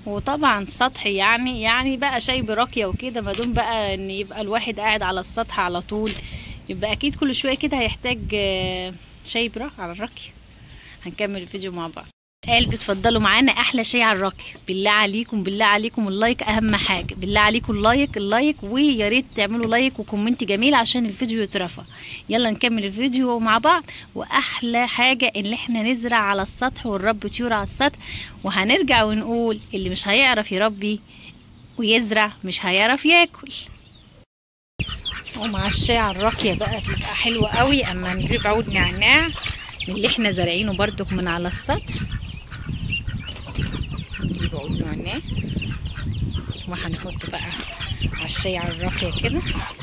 وطبعا سطحي يعني يعني بقى شاي براقية وكده ما دام بقى ان يبقى الواحد قاعد على السطح على طول يبقى اكيد كل شوية كده هيحتاج آه، شاي براقية على الراقية هنكمل الفيديو مع بعض قال بتفضلوا معانا احلى شاي على الراقية بالله عليكم بالله عليكم اللايك اهم حاجة بالله عليكم اللايك اللايك ويا ريت تعملوا لايك وكومنت جميل عشان الفيديو يترفع يلا نكمل الفيديو مع بعض واحلى حاجة اللي احنا نزرع على السطح ونربي طيور على السطح وهنرجع ونقول اللي مش هيعرف يربي ويزرع مش هيعرف ياكل ومع الشاي على الراقية بقى بيبقى حلو قوي اما نجيب عود نعناع من اللي احنا زارعينه برضك من على السطح نجيب عود نعناع وهنحط بقى على الشاي على الراقية كده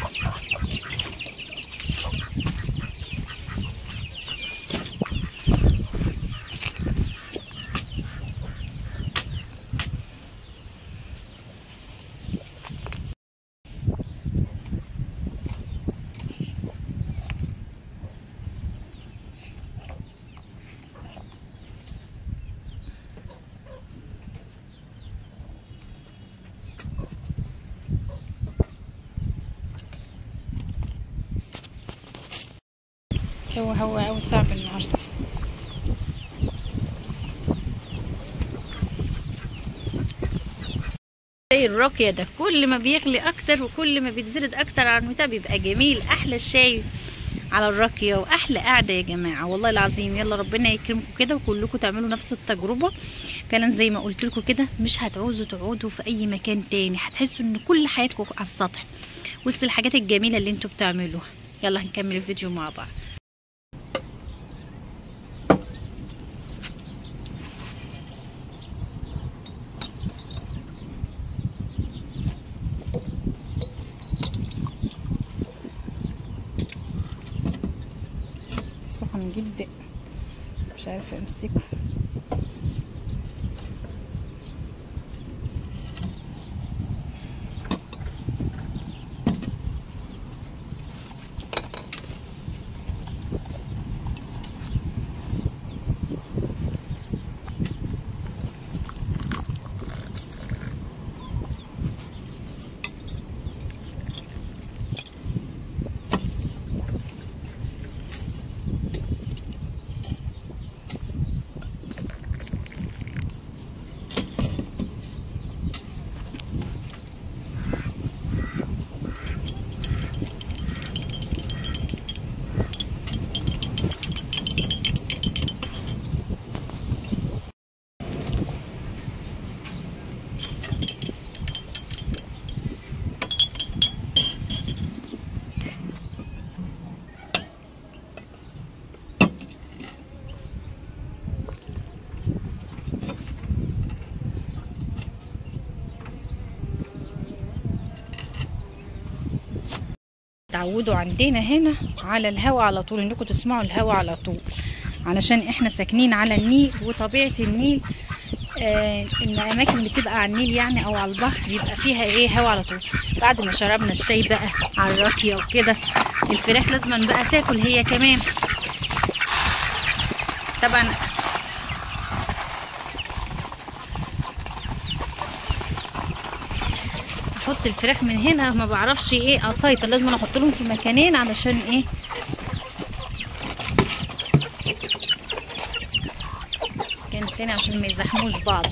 هو هو أوي صعب النهاردة شاي الراقية ده كل ما بيغلي أكتر وكل ما بيتزرد أكتر على البتاع بيبقى جميل أحلى شاي على الراقية وأحلى قعدة يا جماعة والله العظيم يلا ربنا يكرمكم كده وكلكم تعملوا نفس التجربة فعلا زي ما قلت لكم كده مش هتعوزوا تقعدوا في أي مكان تاني هتحسوا إن كل حياتكم على السطح وسط الحاجات الجميلة اللي انتوا بتعملوها يلا هنكمل الفيديو مع بعض سخن جدا مش عارفه امسكه تعودوا عندنا هنا على الهوا على طول انكم تسمعوا الهوا على طول علشان احنا ساكنين على النيل وطبيعة النيل آه الاماكن اللي بتبقى على النيل يعني او على البحر بيبقى فيها ايه هوا على طول بعد ما شربنا الشاي بقى على الراكية وكده الفراخ لازم بقى تاكل هي كمان طبعا احط الفراخ من هنا ما بعرفش ايه اسيطر لازم أنا احط لهم في مكانين علشان ايه مكان تاني عشان ما يزحموش بعض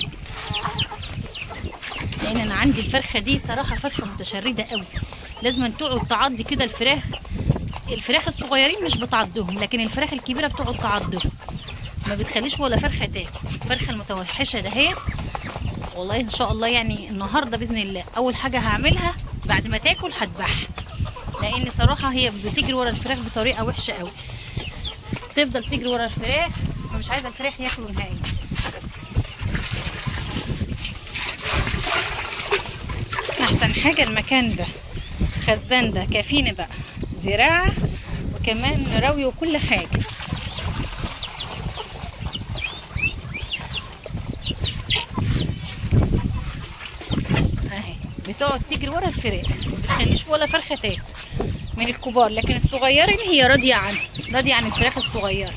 لان انا عندي الفرخه دي صراحه فرخه متشرده قوي لازم تقعد تعضي كده الفراخ الفراخ الصغيرين مش بتعضهم لكن الفراخ الكبيره بتقعد تعضهم ما بتخليش ولا فرخه تاكل الفرخه المتوحشه دهيت والله ان شاء الله يعني النهارده باذن الله اول حاجه هعملها بعد ما تاكل هذبحها لان صراحه هي بتجري ورا الفراخ بطريقه وحشه قوي تفضل تجري ورا الفراخ فمش عايزه الفراخ ياكلوا نهائي احسن حاجه المكان ده خزان ده كافيني بقى زراعه وكمان روي وكل حاجه اهي بتقعد تجري ورا الفراخ ما بتخليش ولا فرخه تاكل من الكبار لكن الصغيرين هي راضيه عنه راضيه عن الفراخ الصغيره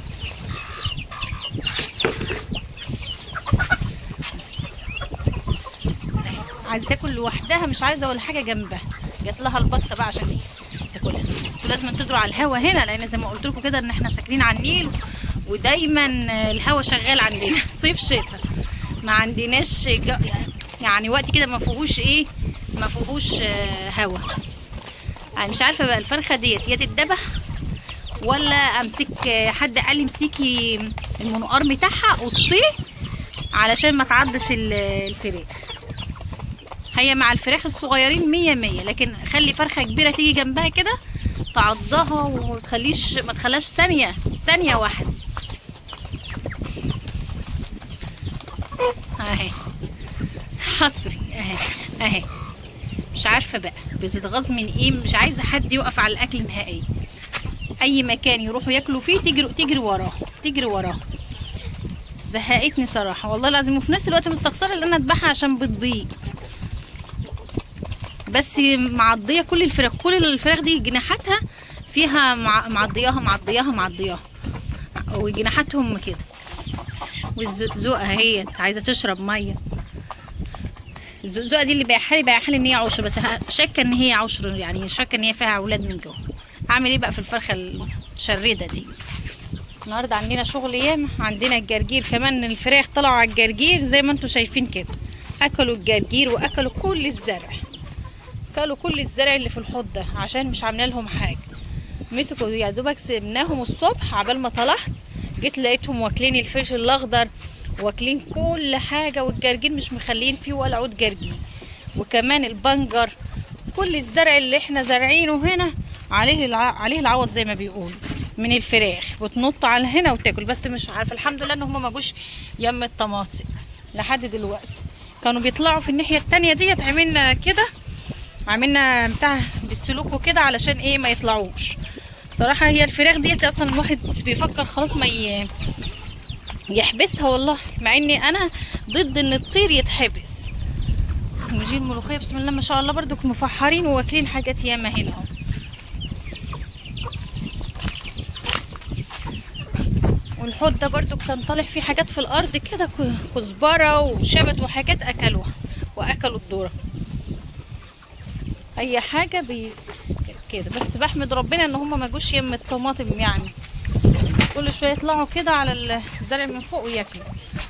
عايزه تاكل لوحدها مش عايزه ولا حاجه جنبها جات لها البطه بقى عشان تاكلها انتوا لازم تدروا على الهوا هنا لان زي ما قلت لكم كده ان احنا ساكنين على النيل ودايما الهوا شغال عندنا صيف شتاء ما عندناش جو يعني وقت كده ما فيهوش ايه ما فيهوش آه، هوا يعني مش عارفه بقى الفرخه ديت يا تتذبح ولا امسك آه، حد قال لي امسكي المنقار بتاعها قصيه علشان ما تعضش ال- الفراخ هي مع الفراخ الصغيرين مية مية لكن خلي فرخة كبيرة تيجي جنبها كده تعضها ومتخليش ما تخليهاش ثانية ثانية واحدة اهي حصري اهي اهي مش عارفة بقى بتتغاظ من ايه مش عايزة حد يوقف على الاكل نهائي اي مكان يروحوا ياكلوا فيه تجري تجري وراه تجري وراه زهقتني صراحة والله العظيم وفي نفس الوقت مستخسرة ان انا اذبحها عشان بتبيض بس معضيه كل الفراخ كل الفراخ دي جناحاتها فيها مع- معضياها معضياها معضياها وجناحاتهم كده والزقزقه اهي عايزه تشرب ميه الزقزقه دي اللي بايعها لي بايعها لي ان هي عشر بس ه- شاكه ان هي عشر يعني شاكه ان هي فيها اولاد من جوه اعمل ايه بقى في الفرخه الشريده دي النهارده عندنا شغل ياما عندنا الجرجير كمان الفراخ طلعوا على الجرجير زي ما انتم شايفين كده اكلوا الجرجير واكلوا كل الزرع كلوا كل الزرع اللي في الحوض ده عشان مش عامله لهم حاجه مسكوا يا دوبك سيبناهم الصبح عبال ما طلعت جيت لقيتهم واكلين الفلفل الاخضر واكلين كل حاجه والجرجير مش مخلين فيه ولا عود جرجير وكمان البنجر كل الزرع اللي احنا زارعينه هنا عليه الع... عليه العوض زي ما بيقولوا من الفراخ بتنط على هنا وتاكل بس مش عارفه الحمد لله ان هم ما جوش يم الطماطم لحد دلوقتي كانوا بيطلعوا في الناحيه التانية ديت عملنا كده عملنا بتاع بالسلوك وكده علشان ايه ما يطلعوش صراحة هي الفراخ ديت اصلا الواحد بيفكر خلاص ما ي... يحبسها والله مع اني انا ضد ان الطير يتحبس نجي الملوخية بسم الله ما شاء الله برضو مفحرين واكلين حاجات ياما هنا اهو والحوض ده برضو كان طالع فيه حاجات في الارض كده ك- كزبرة وشبت وحاجات اكلوها واكلوا الذره اي حاجه بي كده بس بحمد ربنا ان هم ما جوش يم الطماطم يعني كل شويه يطلعوا كده على الزرع من فوق وياكلوا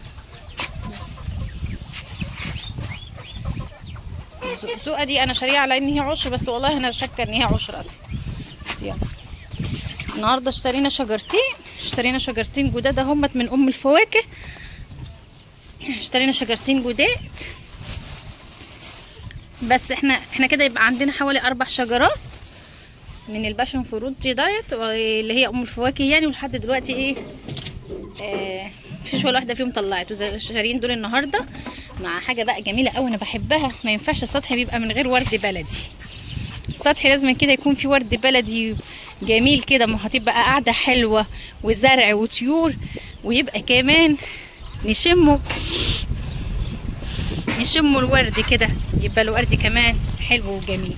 الزقزقه دي انا شاريها على ان هي عشر بس والله انا شاكه ان هي عشر اصلا بس يلا النهارده اشترينا شجرتين اشترينا شجرتين جداد اهمت من ام الفواكه اشترينا شجرتين جداد بس احنا احنا كده يبقى عندنا حوالي اربع شجرات من الباشن فروت دي دايت اللي هي ام الفواكه يعني ولحد دلوقتي ايه آه مفيش ولا واحده فيهم طلعت وشاريين دول النهارده مع حاجه بقى جميله قوي انا بحبها ما ينفعش السطح بيبقى من غير ورد بلدي السطح لازم كده يكون فيه ورد بلدي جميل كده ما هتبقى قاعده حلوه وزرع وطيور ويبقى كمان نشمه نشموا الورد كده يبقى الورد كمان حلو وجميل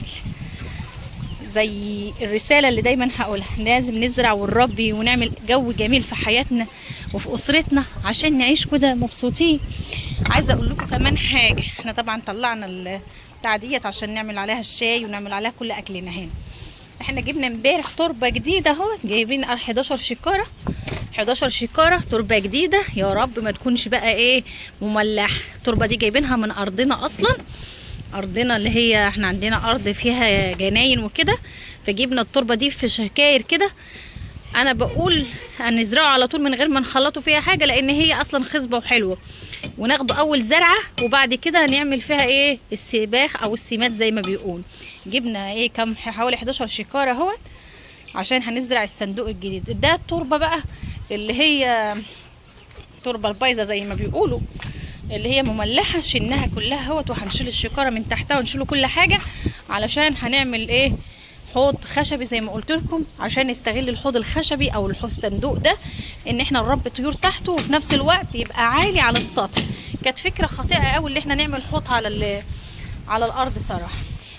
زي الرسالة اللي دايما هقولها لازم نزرع ونربي ونعمل جو جميل في حياتنا وفي أسرتنا عشان نعيش كده مبسوطين عايزة أقول لكم كمان حاجة احنا طبعا طلعنا البتاع ديت عشان نعمل عليها الشاي ونعمل عليها كل أكلنا هنا احنا جبنا امبارح تربة جديدة اهو جايبين 11 شكارة 11 شكارة تربة جديدة يا رب ما تكونش بقى ايه مملح التربة دي جايبينها من ارضنا اصلا ارضنا اللي هي احنا عندنا ارض فيها جناين وكده فجبنا التربة دي في شكاير كده انا بقول هنزرعه على طول من غير ما نخلطه فيها حاجة لان هي اصلا خصبة وحلوة وناخده اول زرعة وبعد كده نعمل فيها ايه السباخ او السمات زي ما بيقول جبنا ايه كام حوالي 11 شكارة اهوت عشان هنزرع الصندوق الجديد ده التربة بقى اللي هي التربة البايظة زي ما بيقولوا اللي هي مملحة شلناها كلها اهوت وهنشيل الشكارة من تحتها ونشيله كل حاجة علشان هنعمل ايه حوض خشبي زي ما قلت لكم عشان نستغل الحوض الخشبي او الحوض الصندوق ده ان احنا نربي طيور تحته وفي نفس الوقت يبقى عالي على السطح كانت فكرة خاطئة قوي اللي احنا نعمل حوض على ال- على الارض صراحة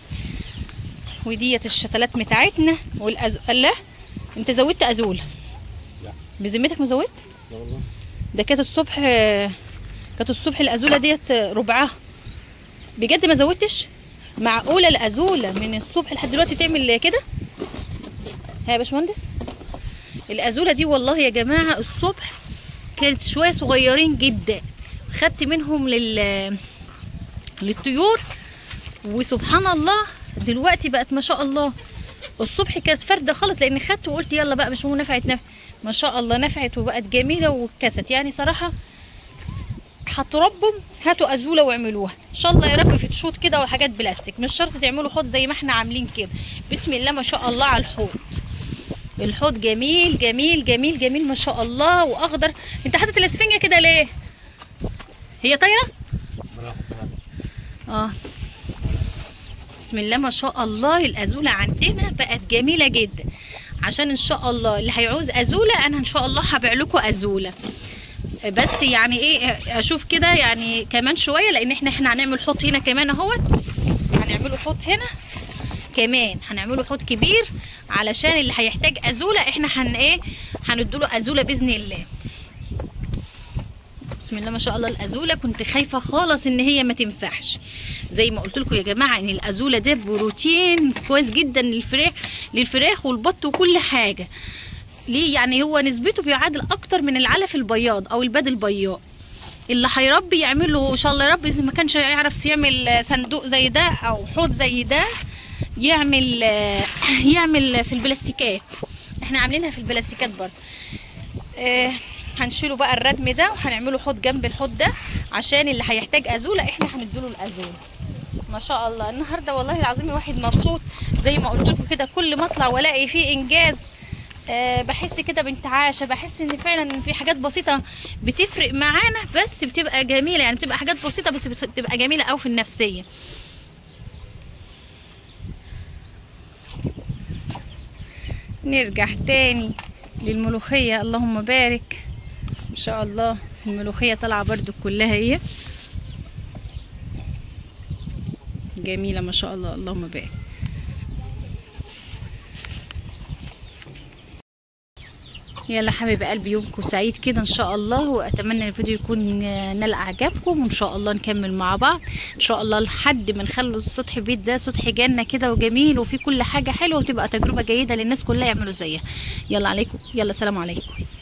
وديت الشتلات بتاعتنا والأز... لا انت زودت ازول لا. بذمتك ما زودت لا والله ده كانت الصبح كانت الصبح الازوله ديت ربعها بجد ما زودتش معقوله الازوله من الصبح لحد دلوقتي تعمل كده ها يا باشمهندس الازوله دي والله يا جماعه الصبح كانت شويه صغيرين جدا خدت منهم لل للطيور وسبحان الله دلوقتي بقت ما شاء الله الصبح كانت فرده خالص لان خدت وقلت يلا بقى مش هو نفعت نفع ما شاء الله نفعت وبقت جميله وكست يعني صراحه هتربوا هاتوا ازوله واعملوها ان شاء الله يا رب في تشوط كده وحاجات بلاستيك مش شرط تعملوا حوض زي ما احنا عاملين كده بسم الله ما شاء الله على الحوض الحوض جميل جميل جميل جميل ما شاء الله واخضر انت حاطط الاسفنجه كده ليه هي طايره اه بسم الله ما شاء الله الازوله عندنا بقت جميله جدا عشان ان شاء الله اللي هيعوز ازوله انا ان شاء الله هبيع لكم ازوله بس يعني ايه اشوف كده يعني كمان شويه لان احنا احنا هنعمل حوض هنا كمان اهوت هنعمله حوض هنا كمان هنعمله حوض كبير علشان اللي هيحتاج ازوله احنا هن ايه هنديله ازوله باذن الله بسم الله ما شاء الله الازوله كنت خايفه خالص ان هي ما تنفعش زي ما قلت لكم يا جماعه ان الازوله ده بروتين كويس جدا للفراخ للفراخ والبط وكل حاجه ليه يعني هو نسبته بيعادل اكتر من العلف البياض او الباد البياض اللي هيربي يعمل له ان شاء الله يربي اذا ما كانش يعرف يعمل صندوق زي ده او حوض زي ده يعمل يعمل في البلاستيكات احنا عاملينها في البلاستيكات برضه اه هنشيله بقى الردم ده وهنعمله حوض جنب الحوض ده عشان اللي هيحتاج ازوله احنا هنديله الازوله ما شاء الله النهارده والله العظيم الواحد مبسوط زي ما قلت لكم كده كل ما اطلع والاقي فيه انجاز أه بحس كده بانتعاشه بحس ان فعلا في حاجات بسيطه بتفرق معانا بس بتبقى جميله يعني بتبقى حاجات بسيطه بس بتبقى جميله قوي في النفسيه نرجع تاني للملوخيه اللهم بارك ما شاء الله الملوخيه طالعه برضو كلها هي جميله ما شاء الله اللهم بارك يلا حبيب قلبي يومكم سعيد كده ان شاء الله واتمنى الفيديو يكون نال اعجابكم وان شاء الله نكمل مع بعض ان شاء الله لحد ما نخلوا السطح بيت ده سطح جنه كده وجميل وفيه كل حاجه حلوه وتبقى تجربه جيده للناس كلها يعملوا زيها يلا عليكم يلا سلام عليكم